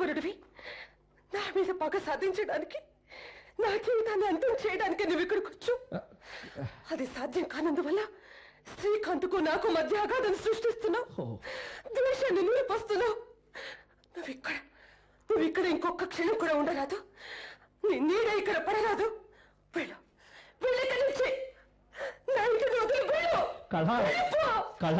స్వార్థపరుడివి నా మీద పగ సాధించడానికి నా జీవితాన్ని అంతం చేయడానికి నువ్వు ఇక్కడికి వచ్చు అది సాధ్యం కానందువల్ల శ్రీకాంత్కు నాకు మధ్య అగాధం సృష్టిస్తున్నావు ఓ. ద్వేషాన్ని నిరూపిస్తున్నావు నువ్వు ఇక్కడ నువ్వు ఇక్కడ ఇంకొక క్షణం కూడా ఉండరాదు నీ నీడ ఇక్కడ పడరాదు వెళ్ళు వెళ్ళు ఇక్కడి నుంచి నా ఇంటిని వదిలి వెళ్ళు కళ వెళ్ళిపో. కళ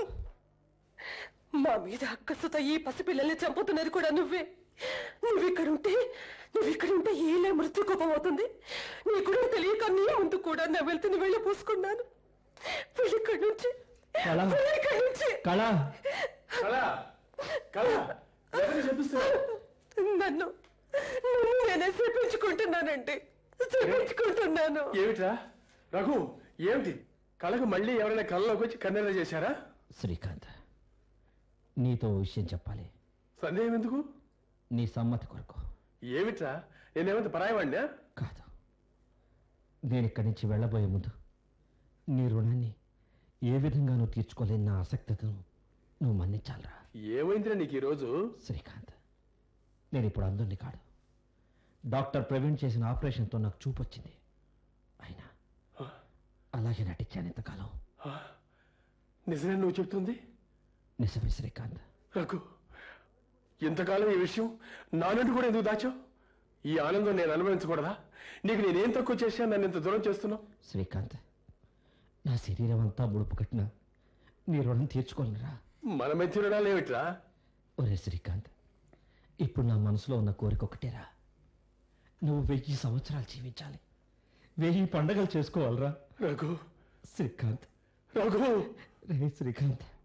మా మీద అక్కసుతో ఈ పసిపిల్లల్ని చంపుతున్నది కూడా నువ్వే నువ్వు ఇక్కడ ఉంటే నువ్వు ఇక్కడ ఉంటే ఏలే మృత్యు కోపం అవుతుంది నీ కూడా తెలియక నీ ముందు కూడా నా వెళ్తుని వెళ్ళి పోసుకున్నాను వెళ్ళి ఇక్కడి నుంచి కళ. వెళ్ళి ఇక్కడి నుంచి కళ కళ కళ ఎవరిని చెప్పిస్తున్నావు నన్ను నన్ను నేనే శపించుకుంటున్నానండి శపించుకుంటున్నాను ఏమిట్రా రఘు ఏమిటి కళకు మళ్ళీ ఎవరైనా కళ్ళలోకి వచ్చి కన్నెర చేశారా శ్రీకాంత్ నీతో ఓ విషయం చెప్పాలి సందేహం ఎందుకు నీ సమ్మతి కొరకు ఏమిట్రా నేనేమంత పరాయవాడినా కాదు నేను ఇక్కడి నుంచి వెళ్ళబోయే ముందు నీ రుణాన్ని ఏ విధంగానూ తీర్చుకోలేని నా ఆసక్తితో నువ్వు మన్నించాలరా ఏమైందిరా నీకు ఈరోజు శ్రీకాంత్ నేను ఇప్పుడు అందుని కాడు డాక్టర్ ప్రవీణ్ చేసిన ఆపరేషన్తో నాకు చూపు వచ్చింది అయినా అలాగే నటించాను ఇంతకాలం నిజమే నువ్వు చెప్తుంది నిజమే శ్రీకాంత్ రఘు ఇంతకాలం ఈ విషయం నా నుండి కూడా ఎందుకు దాచావు ఈ ఆనందం నేను అనుభవించకూడదా నీకు నేనేం తక్కువ చేశాను నన్ను ఇంత దూరం చేస్తున్నావు శ్రీకాంత్ నా శరీరం అంతా ముడుపు కట్టిన నీ రుణం తీర్చుకోలేరా మన మధ్య రుణాలు ఏమిట్రా ఒరే శ్రీకాంత్ ఇప్పుడు నా మనసులో ఉన్న కోరిక ఒకటేరా నువ్వు వెయ్యి సంవత్సరాలు జీవించాలి వెయ్యి పండగలు చేసుకోవాలరా రఘు శ్రీకాంత్ రఘు రే శ్రీకాంత్